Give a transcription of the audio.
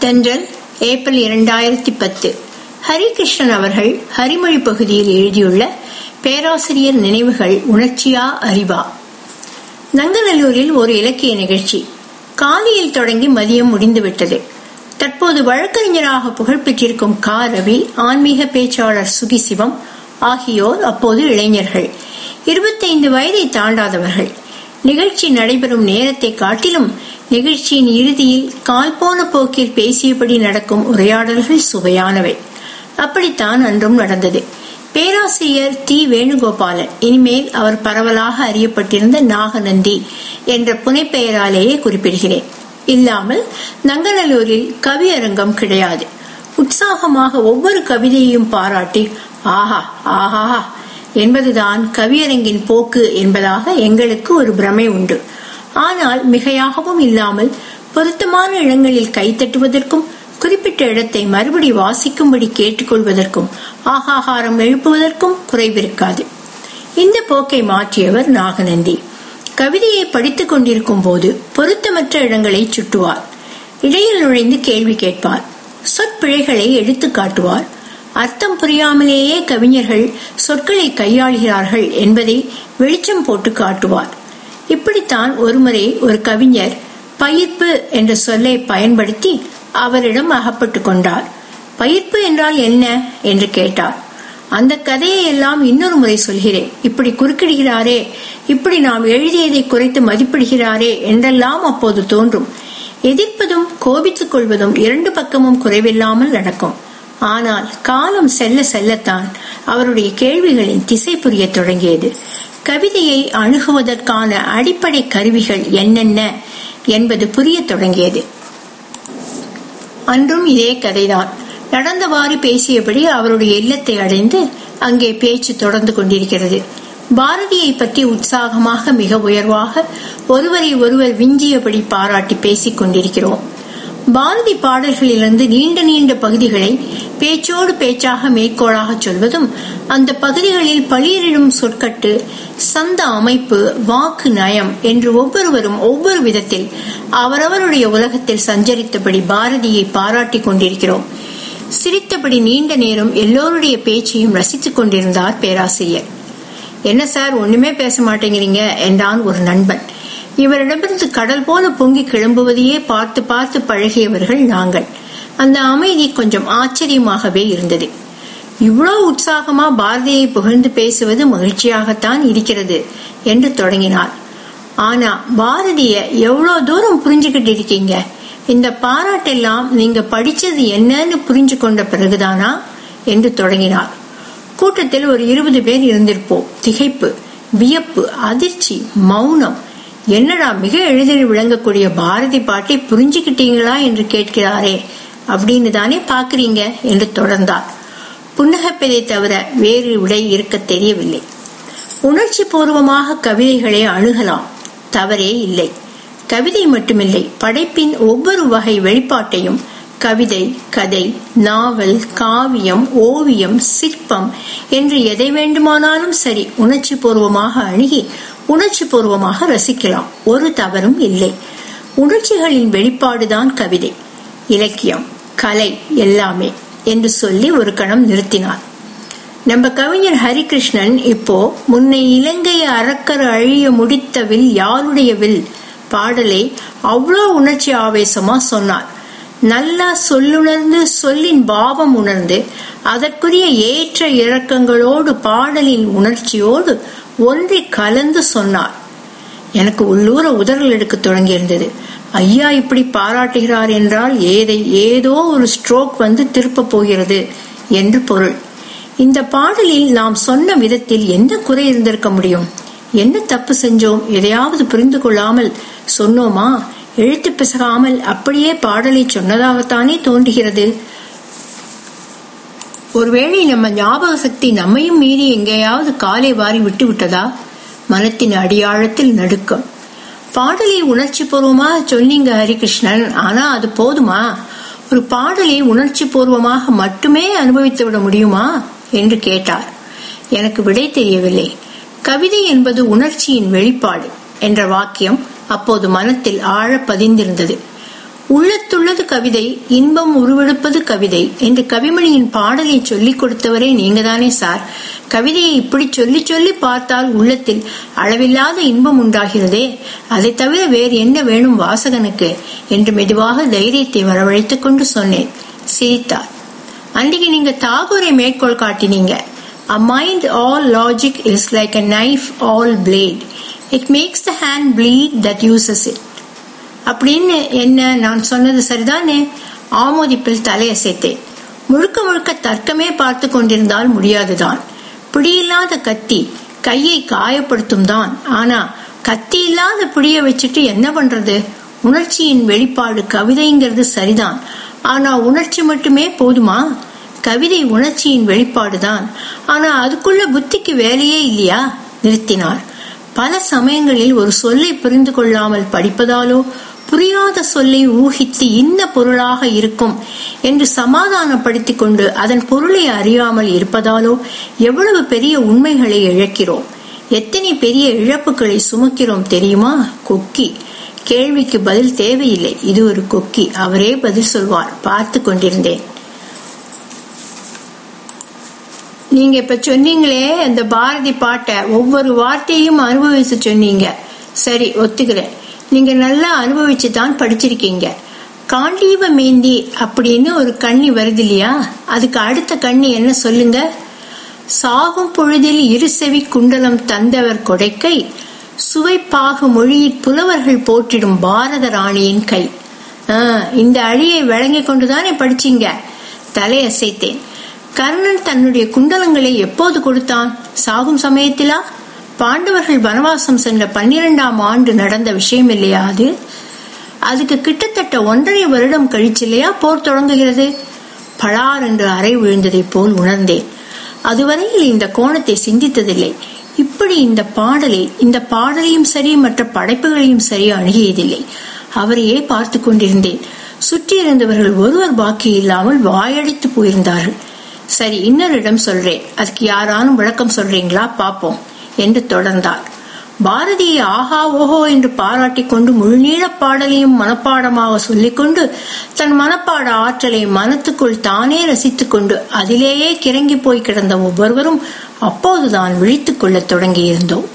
தென்றல் ஏப்ரல் இரண்டாயிரத்தி பத்து ஹரிகிருஷ்ணன் அவர்கள் ஹரிமொழி பகுதியில் எழுதியுள்ள பேராசிரியர் நினைவுகள் உணர்ச்சியா அறிவா நங்கநல்லூரில் ஒரு இலக்கிய நிகழ்ச்சி காலையில் தொடங்கி மதியம் முடிந்துவிட்டது தற்போது வழக்கறிஞராக புகழ்பெற்றிருக்கும் கா ரவி ஆன்மீக பேச்சாளர் சுகி சிவம் ஆகியோர் அப்போது இளைஞர்கள் இருபத்தைந்து வயதை தாண்டாதவர்கள் நிகழ்ச்சி நடைபெறும் நேரத்தை காட்டிலும் நிகழ்ச்சியின் இறுதியில் கால் போன போக்கில் பேசியபடி நடக்கும் உரையாடல்கள் சுவையானவை அப்படித்தான் அன்றும் நடந்தது பேராசிரியர் தி வேணுகோபாலன் இனிமேல் அவர் பரவலாக அறியப்பட்டிருந்த நாகநந்தி என்ற புனைப்பெயராலேயே குறிப்பிடுகிறேன் இல்லாமல் நங்கநல்லூரில் கவியரங்கம் கிடையாது உற்சாகமாக ஒவ்வொரு கவிதையையும் பாராட்டி ஆஹா ஆஹா என்பதுதான் கவியரங்கின் போக்கு என்பதாக எங்களுக்கு ஒரு பிரமை உண்டு ஆனால் மிகையாகவும் இல்லாமல் பொருத்தமான இடங்களில் கைத்தட்டுவதற்கும் குறிப்பிட்ட இடத்தை மறுபடி வாசிக்கும்படி கேட்டுக்கொள்வதற்கும் ஆகாகாரம் எழுப்புவதற்கும் குறைவிருக்காது இந்த போக்கை மாற்றியவர் நாகநந்தி கவிதையை படித்துக் கொண்டிருக்கும் போது பொருத்தமற்ற இடங்களை சுட்டுவார் இடையில் நுழைந்து கேள்வி கேட்பார் சொற்பிழைகளை எடுத்து காட்டுவார் அர்த்தம் புரியாமலேயே கவிஞர்கள் சொற்களை கையாளுகிறார்கள் என்பதை வெளிச்சம் போட்டு காட்டுவார் இப்படித்தான் ஒருமுறை ஒரு கவிஞர் பயிர்ப்பு என்ற சொல்லை பயன்படுத்தி அவரிடம் அகப்பட்டு கொண்டார் பயிர்ப்பு என்றால் என்ன என்று கேட்டார் அந்த கதையை எல்லாம் இன்னொரு முறை சொல்கிறேன் இப்படி குறுக்கிடுகிறாரே இப்படி நாம் எழுதியதை குறைத்து மதிப்பிடுகிறாரே என்றெல்லாம் அப்போது தோன்றும் எதிர்ப்பதும் கோபித்துக் கொள்வதும் இரண்டு பக்கமும் குறைவில்லாமல் நடக்கும் ஆனால் காலம் செல்ல செல்லத்தான் அவருடைய கேள்விகளின் திசை புரிய தொடங்கியது கவிதையை அணுகுவதற்கான அடிப்படை கருவிகள் என்னென்ன என்பது புரிய தொடங்கியது அன்றும் இதே கதைதான் நடந்தவாறு பேசியபடி அவருடைய இல்லத்தை அடைந்து அங்கே பேச்சு தொடர்ந்து கொண்டிருக்கிறது பாரதியை பற்றி உற்சாகமாக மிக உயர்வாக ஒருவரை ஒருவர் விஞ்சியபடி பாராட்டி பேசிக் கொண்டிருக்கிறோம் பாரதி பாடல்களிலிருந்து நீண்ட நீண்ட பகுதிகளை பேச்சோடு பேச்சாக மேற்கோளாக சொல்வதும் அந்த பகுதிகளில் பளிரிடும் சொற்கட்டு சந்த அமைப்பு வாக்கு நயம் என்று ஒவ்வொருவரும் ஒவ்வொரு விதத்தில் அவரவருடைய உலகத்தில் சஞ்சரித்தபடி பாரதியை பாராட்டிக் கொண்டிருக்கிறோம் சிரித்தபடி நீண்ட நேரம் எல்லோருடைய பேச்சையும் ரசித்துக் கொண்டிருந்தார் பேராசிரியர் என்ன சார் ஒண்ணுமே பேச மாட்டேங்கிறீங்க என்றான் ஒரு நண்பன் இவரிடமிருந்து கடல் போல பொங்கி கிளம்புவதையே பார்த்து பார்த்து பழகியவர்கள் நாங்கள் அந்த அமைதி கொஞ்சம் ஆச்சரியமாகவே இருந்தது இவ்வளவு உற்சாகமா பாரதியை புகழ்ந்து பேசுவது மகிழ்ச்சியாகத்தான் இருக்கிறது என்று தொடங்கினார் ஆனா பாரதிய எவ்வளவு தூரம் புரிஞ்சுக்கிட்டு இருக்கீங்க இந்த பாராட்டெல்லாம் நீங்க படிச்சது என்னன்னு புரிஞ்சு கொண்ட பிறகுதானா என்று தொடங்கினார் கூட்டத்தில் ஒரு இருபது பேர் இருந்திருப்போம் திகைப்பு வியப்பு அதிர்ச்சி மௌனம் என்னடா மிக எளிதில் விளங்கக்கூடிய பாரதி பாட்டை புரிஞ்சுக்கிட்டீங்களா என்று கேட்கிறாரே அப்படின்னு தானே பாக்குறீங்க என்று தொடர்ந்தார் புன்னகப்பதை தவிர வேறு விடை இருக்க தெரியவில்லை உணர்ச்சி பூர்வமாக கவிதைகளை அணுகலாம் தவறே இல்லை கவிதை மட்டுமில்லை படைப்பின் ஒவ்வொரு வகை வெளிப்பாட்டையும் கவிதை கதை நாவல் காவியம் ஓவியம் சிற்பம் என்று எதை வேண்டுமானாலும் சரி உணர்ச்சி பூர்வமாக அணுகி உணர்ச்சி பூர்வமாக ரசிக்கலாம் ஒரு தவறும் இல்லை உணர்ச்சிகளின் வெளிப்பாடுதான் கவிதை இலக்கியம் கலை எல்லாமே என்று சொல்லி ஒரு கணம் நிறுத்தினார் நம்ம கவிஞர் ஹரிகிருஷ்ணன் இப்போ முன்னை இலங்கை அறக்கர் அழிய முடித்த வில் யாருடைய வில் பாடலை அவ்வளோ உணர்ச்சி ஆவேசமா சொன்னார் நல்லா சொல்லுணர்ந்து சொல்லின் பாவம் உணர்ந்து அதற்குரிய ஏற்ற இறக்கங்களோடு பாடலின் உணர்ச்சியோடு ஒன்றி கலந்து சொன்னார் எனக்கு உள்ளூர உதறல் எடுக்க தொடங்கியிருந்தது ஐயா இப்படி பாராட்டுகிறார் என்றால் ஏதை ஏதோ ஒரு ஸ்ட்ரோக் வந்து திருப்ப போகிறது என்று பொருள் இந்த பாடலில் நாம் சொன்ன விதத்தில் என்ன குறை இருந்திருக்க முடியும் என்ன தப்பு செஞ்சோம் எதையாவது புரிந்து கொள்ளாமல் சொன்னோமா எழுத்து பிசகாமல் அப்படியே பாடலை சொன்னதாகத்தானே தோன்றுகிறது ஒருவேளை நம்ம ஞாபக சக்தி நம்மையும் மீறி எங்கேயாவது காலை வாரி விட்டு விட்டதா மனத்தின் அடியாழத்தில் நடுக்கம் பாடலை உணர்ச்சி பூர்வமாக சொன்னீங்க ஹரிகிருஷ்ணன் ஆனா அது போதுமா ஒரு பாடலை உணர்ச்சி பூர்வமாக மட்டுமே அனுபவித்து விட முடியுமா என்று கேட்டார் எனக்கு விடை தெரியவில்லை கவிதை என்பது உணர்ச்சியின் வெளிப்பாடு என்ற வாக்கியம் அப்போது மனத்தில் ஆழ பதிந்திருந்தது உள்ளத்துள்ளது கவிதை இன்பம் உருவெடுப்பது கவிதை என்று கவிமணியின் பாடலை சொல்லிக் கொடுத்தவரே நீங்கதானே சார் கவிதையை இப்படி சொல்லி சொல்லி பார்த்தால் உள்ளத்தில் அளவில்லாத இன்பம் உண்டாகிறதே அதை தவிர வேறு என்ன வேணும் வாசகனுக்கு என்று மெதுவாக தைரியத்தை வரவழைத்துக் கொண்டு சொன்னேன் சிரித்தார் அன்றைக்கு நீங்க தாகூரை மேற்கோள் காட்டினீங்க A mind all logic is like a knife all blade. It makes the hand bleed that uses it. அப்படின்னு என்ன நான் சொன்னது சரிதானே ஆமோதிப்பில் தலையசைத்தேன் முழுக்க முழுக்க தர்க்கமே பார்த்து கொண்டிருந்தால் முடியாதுதான் பிடியில்லாத கத்தி கையை காயப்படுத்தும் தான் ஆனா கத்தி இல்லாத பிடிய வச்சுட்டு என்ன பண்றது உணர்ச்சியின் வெளிப்பாடு கவிதைங்கிறது சரிதான் ஆனா உணர்ச்சி மட்டுமே போதுமா கவிதை உணர்ச்சியின் வெளிப்பாடுதான் ஆனா அதுக்குள்ள புத்திக்கு வேலையே இல்லையா நிறுத்தினார் பல சமயங்களில் ஒரு சொல்லை புரிந்து கொள்ளாமல் படிப்பதாலோ புரியாத சொல்லை ஊகித்து இன்ன பொருளாக இருக்கும் என்று சமாதானப்படுத்திக் கொண்டு அதன் பொருளை அறியாமல் இருப்பதாலோ எவ்வளவு பெரிய உண்மைகளை இழக்கிறோம் எத்தனை பெரிய இழப்புகளை சுமக்கிறோம் தெரியுமா கொக்கி கேள்விக்கு பதில் தேவையில்லை இது ஒரு கொக்கி அவரே பதில் சொல்வார் பார்த்து கொண்டிருந்தேன் நீங்க இப்ப சொன்னீங்களே அந்த பாரதி பாட்டை ஒவ்வொரு வார்த்தையும் அனுபவிச்சு சொன்னீங்க சரி ஒத்துக்கிறேன் நீங்க நல்லா அனுபவிச்சு தான் படிச்சிருக்கீங்க காண்டீவ மேந்தி அப்படின்னு ஒரு கண்ணி வருது இல்லையா அதுக்கு அடுத்த கண்ணி என்ன சொல்லுங்க சாகும் பொழுதில் இருசெவி குண்டலம் தந்தவர் கொடைக்கை சுவைப்பாகு மொழியில் புலவர்கள் போற்றிடும் பாரத ராணியின் கை இந்த அழியை வழங்கி கொண்டுதானே படிச்சீங்க தலையசைத்தேன் கர்ணன் தன்னுடைய குண்டலங்களை எப்போது கொடுத்தான் சாகும் சமயத்திலா பாண்டவர்கள் வனவாசம் சென்ற பன்னிரெண்டாம் ஆண்டு நடந்த விஷயம் இல்லையா அது அதுக்கு கிட்டத்தட்ட ஒன்றரை வருடம் கழிச்சில்லையா போர் தொடங்குகிறது பளார் என்று அறை விழுந்ததை போல் உணர்ந்தேன் அதுவரையில் இந்த கோணத்தை சிந்தித்ததில்லை இப்படி இந்த பாடலை இந்த பாடலையும் சரி மற்ற படைப்புகளையும் சரி அணுகியதில்லை அவரையே பார்த்து கொண்டிருந்தேன் சுற்றி இருந்தவர்கள் ஒருவர் பாக்கி இல்லாமல் வாயடித்து போயிருந்தார்கள் சரி இன்னொரிடம் சொல்றேன் அதுக்கு யாரானும் விளக்கம் சொல்றீங்களா பாப்போம் என்று தொடர்ந்தார் பாரதியை ஆஹா ஓஹோ என்று பாராட்டிக் கொண்டு முழுநீள பாடலையும் மனப்பாடமாக சொல்லிக்கொண்டு தன் மனப்பாட ஆற்றலை மனத்துக்குள் தானே ரசித்துக் கொண்டு அதிலேயே கிறங்கி போய் கிடந்த ஒவ்வொருவரும் அப்போதுதான் விழித்துக் கொள்ளத் தொடங்கியிருந்தோம்